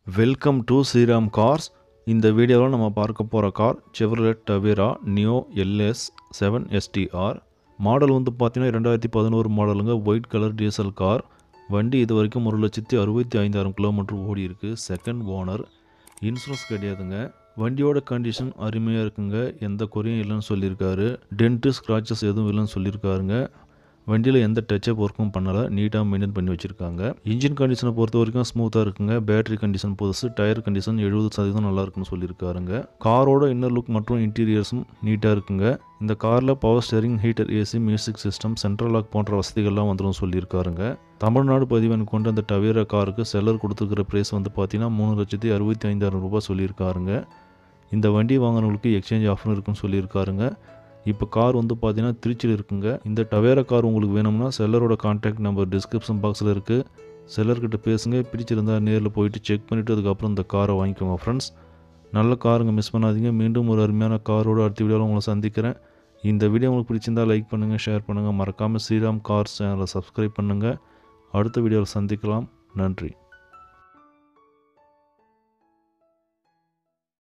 welcome to Sriram cars இந்த வீடியோவில் நம்ம பார்க்க போகிற car Chevrolet Tavera Neo LS seven STR model வந்து பார்த்தீங்கன்னா ரெண்டாயிரத்தி பதினோரு மாடலுங்க ஒயிட் கலர் டீசல் கார் வண்டி இது வரைக்கும் ஒரு லட்சத்தி அறுபத்தி ஐந்தாயிரம் கிலோமீட்டர் ஓடி இருக்கு செகண்ட் ஓனர் இன்சூரன்ஸ் கிடையாதுங்க வண்டியோட கண்டிஷன் அருமையாக இருக்குங்க எந்த குறையும் இல்லைன்னு சொல்லியிருக்காரு டென்ட்டு ஸ்க்ராச்சஸ் எதுவும் இல்லைன்னு சொல்லியிருக்காருங்க வண்டியில் எந்த டச்சப் ஒர்க்கும் பண்ணலை நீட்டாக மெயின்டைன் பண்ணி வச்சுருக்காங்க இன்ஜின் கண்டிஷனை பொறுத்த வரைக்கும் ஸ்மூத்தாக இருக்குங்க பேட்டரி கண்டிஷன் புதுசு டயர் கண்டிஷன் எழுபது சதவீதம் நல்லா இருக்குன்னு சொல்லியிருக்காருங்க காரோட இன்னர் லுக் மற்றும் இன்டீரியர்ஸும் நீட்டாக இருக்குங்க இந்த காரில் power steering heater AC music system central lock போன்ற வசதிகள்லாம் வந்துடும் சொல்லியிருக்காருங்க தமிழ்நாடு பதிவெண் கொண்ட அந்த டவேரா காருக்கு செல்லர் கொடுத்துருக்கிற ப்ரைஸ் வந்து பார்த்தீங்கன்னா மூணு லட்சத்தி அறுபத்தி ஐந்தாயிரம் ரூபாய் சொல்லியிருக்காருங்க இந்த வண்டி வாங்கினவங்களுக்கு எக்ஸ்சேஞ்ச் ஆஃபர் இருக்குன்னு சொல்லியிருக்காருங்க இப்போ கார் வந்து பார்த்தீங்கன்னா திருச்சியில் இருக்குங்க இந்த டவேரா கார் உங்களுக்கு வேணும்னா செல்லரோட கான்டாக்ட் நம்பர் டிஸ்கிரிப்ஷன் பாக்ஸில் இருக்குது செல்லர்கிட்ட பேசுங்க பிடிச்சிருந்தா நேரில் போயிட்டு செக் பண்ணிவிட்டு அதுக்கப்புறம் இந்த காரை வாங்கிக்கோங்க ஃப்ரெண்ட்ஸ் நல்ல காருங்க மிஸ் பண்ணாதீங்க மீண்டும் ஒரு அருமையான காரோட அடுத்த வீடியோவில் உங்களை சந்திக்கிறேன் இந்த வீடியோ உங்களுக்கு பிடிச்சிருந்தா லைக் பண்ணுங்கள் ஷேர் பண்ணுங்கள் மறக்காமல் ஸ்ரீராம் கார்ஸ் சேனலை சப்ஸ்கிரைப் பண்ணுங்கள் அடுத்த வீடியோவில் சந்திக்கலாம் நன்றி